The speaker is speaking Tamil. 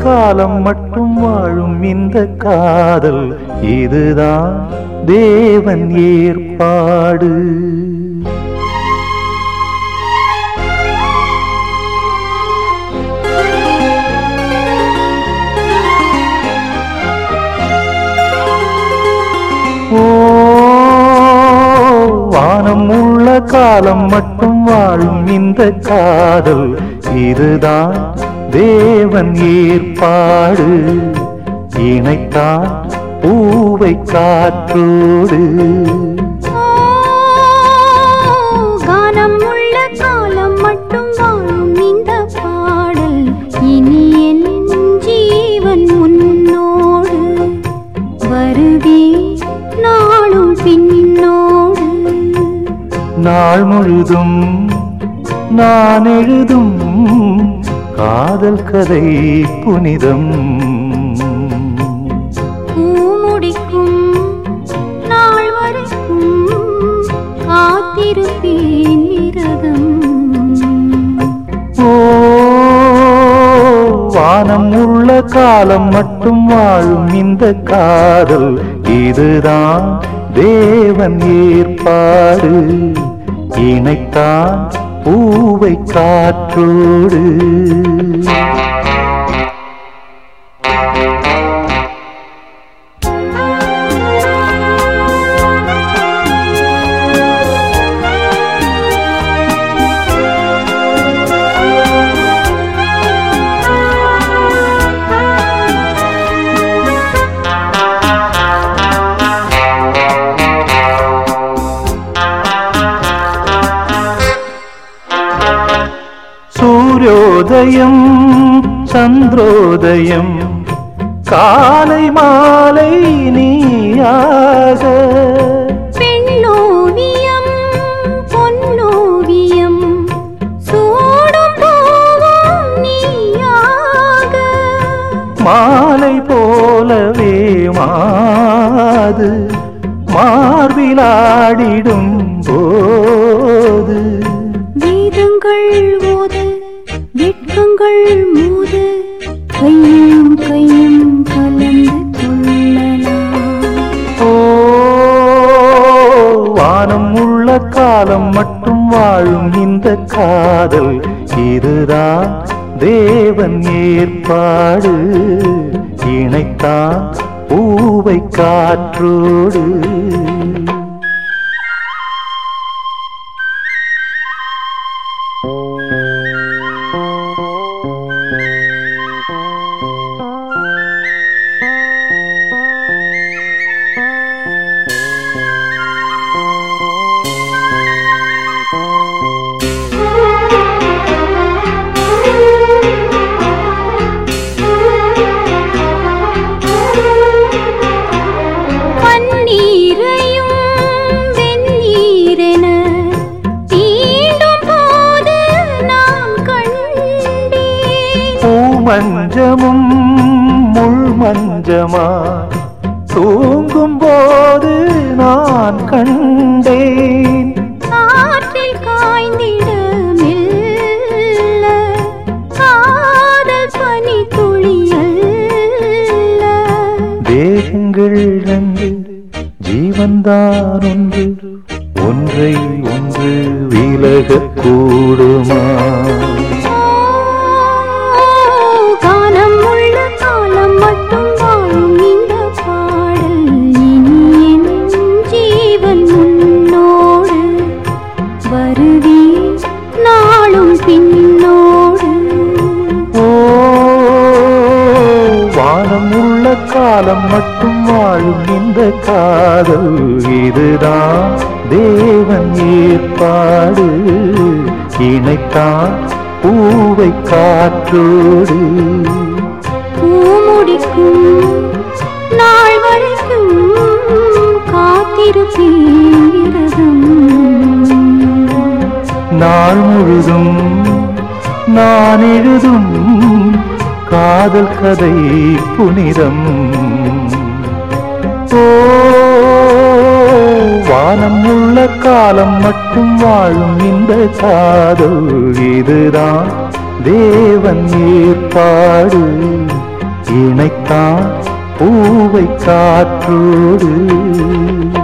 காலம் மட்டும் வாழும் இந்த காதல் இதுதான் தேவன் ஏற்பாடு ஓ வானம் உள்ள காலம் மட்டும் வாழும் இந்த காதல் இதுதான் தேவன் ஏற்பாடு இணைத்தான் பூவை காற்றோடு கானம் உள்ள காலம் மட்டும் வாழும் இந்த பாடல் இனி என் ஜீவன் உன்னோடு வருவே நாளும் பின்னோடு நாள் முழுதும் நான் எழுதும் காதல் கதை புனிதம் பூமுடிக்கும் நாள் வரைக்கும் காத்திருப்பேன் விரதம் ஓ வானம் உள்ள காலம் மட்டும் வாழும் இந்த காதல் இதுதான் தேவன் ஏற்பாடு இணைத்தான் பூவை காற்றோடு சூரியோதயம் சந்திரோதயம் காலை மாலை நீயாக பெண்ணோவியம் பொன்னோவியம் சூடும் பூவும் நீயாக மாலை போலவே மாது மார்பிலாடிடும் போது வேதங்கள் ஓத வெட்கங்கள் மோத கையும் கையும் கலந்து கொள்ளலாம் ஓ வானம் உள்ள காலம் மட்டும் வாழும் இந்த காதல் இதுதான் தேவன் ஏற்பாடு இணைத்தான் பூவை காற்றோடு பன்னீரையும் வெந்நீரென தீண்டும் போது நான் கண்டேன் பூமஞ்சமும் முள் மஞ்சமா தூங்கும் போது நான் கண்டேன் காற்றில் காய்ந்திட மெல்ல காதல் பனி துளியல்ல தேகங்கள் ரெண்டு ஜீவன்தான் ஒன்று ஒன்றை ஒன்று விலகக் கூடுமா காலம் உள்ள காலம் மட்டும் வாழும் இந்த பாடல் இனி என் ஜீவன் உன்னோடு வருவே நாளும் பின்னோடு ஓ வானம் உள்ள காலம் மட்டும் வாழும் இந்த காதல் இதுதான் தேவன் ஏற்பாடு இணைத்தான் பூவை காற்றோடு பூமுடிக்கும் நாள் வரைக்கும் காத்திருப்பேன் விரதம் நாள் முழுதும் நான் எழுதும் காதல் கதை புனிதம் ஓ வானம் உள்ள காலம் மட்டும் வாழும் இந்த காதல் இதுதான் தேவன் ஏற்பாடு இணைத்தான் பூவை காற்றோடு